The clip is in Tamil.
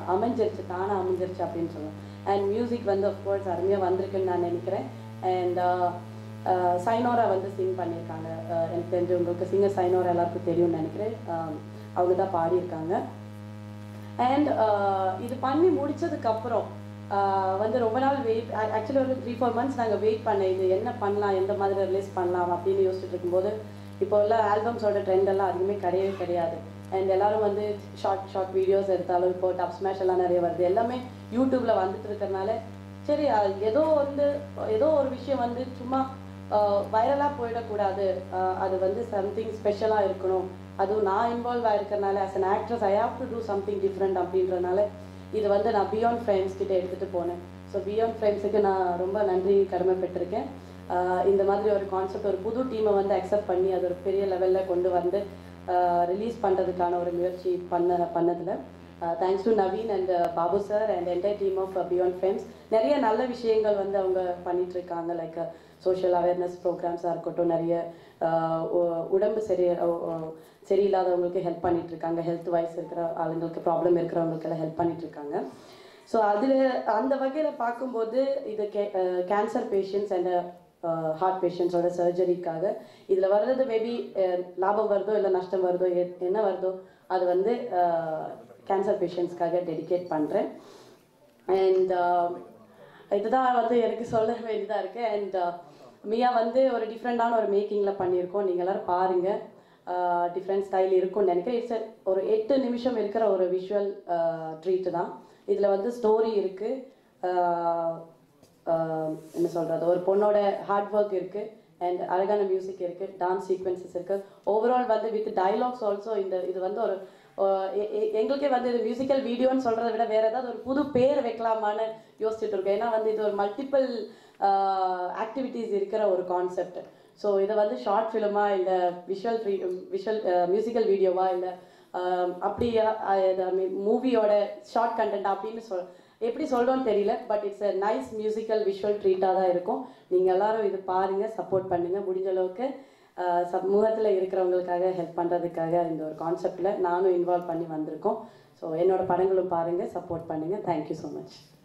அமைஞ்சிருச்சு தானாக அமைஞ்சிருச்சு அப்படின்னு சொல்லலாம் அண்ட் மியூசிக் வந்து அஃப்கோர்ஸ் அருமையாக வந்திருக்குன்னு நான் நினைக்கிறேன் அண்ட் சைனோரா வந்து சிங் பண்ணியிருக்காங்க அஹ் எனக்கு தெரிஞ்சு உங்களுக்கு சிங்கர் சைனோரா எல்லாருக்கும் தெரியும்னு நினைக்கிறேன் அஹ் அவங்க தான் பாடியிருக்காங்க அண்ட் இது பண்ணி முடிச்சதுக்கப்புறம் வந்து ரொம்ப நாள் வெயிட் ஆக்சுவலி ஒரு த்ரீ ஃபோர் மந்த்ஸ் நாங்கள் வெயிட் பண்ணேன் இது என்ன பண்ணலாம் எந்த மாதிரி ரிலீஸ் பண்ணலாம் அப்படின்னு யோசிச்சுட்டு இருக்கும்போது இப்போ உள்ள ஆல்பம்ஸோட ட்ரெண்ட் எல்லாம் அதுவுமே கிடையவே கிடையாது அண்ட் எல்லாரும் வந்து ஷார்ட் ஷார்ட் வீடியோஸ் எடுத்தாலும் இப்போ டப் ஸ்மாஷ் எல்லாம் நிறைய வருது எல்லாமே யூடியூப்ல வந்துட்டு இருக்கறனால சரி அது ஏதோ வந்து ஏதோ ஒரு விஷயம் வந்து சும்மா வைரலாக போயிடக்கூடாது அஹ் அது வந்து சம்திங் ஸ்பெஷலாக இருக்கணும் அதுவும் நான் இன்வால்வ் ஆயிருக்கறனால as an actress I have to do something different அப்படின்றனால இது வந்து நான் பியாண்ட் ஃப்ரேம்ஸ் கிட்ட எடுத்துகிட்டு போனேன் ஸோ பியாண்ட் ஃப்ரேம்ஸுக்கு நான் ரொம்ப நன்றி கடமைப்பட்டிருக்கேன் அஹ் இந்த மாதிரி ஒரு கான்செப்ட் ஒரு புது டீமை வந்து அக்செப்ட் பண்ணி அது ஒரு பெரிய லெவலில் கொண்டு வந்து ரிலீஸ் பண்ணுறதுக்கான ஒரு முயற்சி பண்ண பண்ணதில் thanks to Naveen and Babu sir and entire team of Beyond Frames நிறைய நல்ல விஷயங்கள் வந்து அவங்க பண்ணிட்டு இருக்காங்க லைக் சோஷியல் அவேர்னஸ் ப்ரோக்ராம்ஸாக இருக்கட்டும் நிறைய அஹ், உ- உடம்பு சரி அஹ், அஹ், சரியில்லாதவங்களுக்கு ஹெல்ப் பண்ணிட்டு இருக்காங்க ஹெல்த் வைஸ் இருக்கிற ஆளுங்களுக்கு ப்ராப்ளம் இருக்கிறவங்களுக்கு எல்லாம் ஹெல்ப் பண்ணிட்டு இருக்காங்க ஸோ அதில் அந்த வகையில் பார்க்கும்போது இது கே கேன்சர் பேஷண்ட்ஸ் அண்ட் ஹார்ட் பேஷண்ட்ஸோட சர்ஜரிக்காக இதில் வர்றது மேபி லாபம் வருதோ இல்லை நஷ்டம் வருதோ எ- என்ன வருதோ அது வந்து கேன்சர் பேஷண்ட்ஸ்க்காக டெடிகேட் பண்ணுறேன் அண்ட் இதுதான் வந்து எனக்கு சொல்ல வேண்டியதாக இருக்குது அண்ட் மியா வந்து ஒரு டிஃப்ரெண்டான ஒரு மேக்கிங்கில் பண்ணியிருக்கோம் நீங்கள் எல்லாரும் பாருங்கள் டிஃப்ரெண்ட் ஸ்டைல் இருக்கும்னு நினைக்கிறேன் இட்ஸ் ஒரு எட்டு நிமிஷம் இருக்கிற ஒரு விஷுவல் ட்ரீட்டு தான் இதில் வந்து ஸ்டோரி இருக்குது என்ன சொல்கிறது ஒரு பொண்ணோட ஹார்ட் ஒர்க் இருக்குது அண்ட் அழகான மியூசிக் இருக்குது டான்ஸ் சீக்வன்சஸ் இருக்குது ஓவரால் வந்து வித் டைலாக்ஸ் ஆல்சோ இந்த இது வந்து ஒரு அஹ் எ- எ- எங்களுக்கே வந்து இது மியூசிக்கல் வீடியோன்னு சொல்கிறத விட வேறு ஏதாவது ஒரு புது பேர் வைக்கலாமான்னு யோசிச்சுட்டு இருக்கோம் ஏன்னா வந்து இது ஒரு மல்டிபிள் ஆக்டிவிட்டீஸ் இருக்கிற ஒரு கான்செப்ட் ஸோ இதை வந்து ஷார்ட் ஃபிலிமா இல்லை விஷுவல் ஃப்ரீ விஷுவல் மியூசிக்கல் வீடியோவா இல்லை அப்படி மூவியோட ஷார்ட் கண்டென்ட் அப்படின்னு சொல் எப்படி சொல்கிறோன்னு தெரியல but it's a nice musical visual ட்ரீட்டாக தான் இருக்கும் நீங்கள் எல்லாரும் இது பாருங்கள் சப்போர்ட் பண்ணுங்கள் முடிஞ்ச அளவுக்கு அஹ், சமூகத்தில் இருக்கிறவங்களுக்காக ஹெல்ப் பண்ணுறதுக்காக இந்த ஒரு கான்செப்டில் நானும் இன்வால்வ் பண்ணி வந்திருக்கோம் ஸோ என்னோட படங்களும் பாருங்கள் சப்போர்ட் பண்ணுங்கள் தேங்க்யூ ஸோ மச்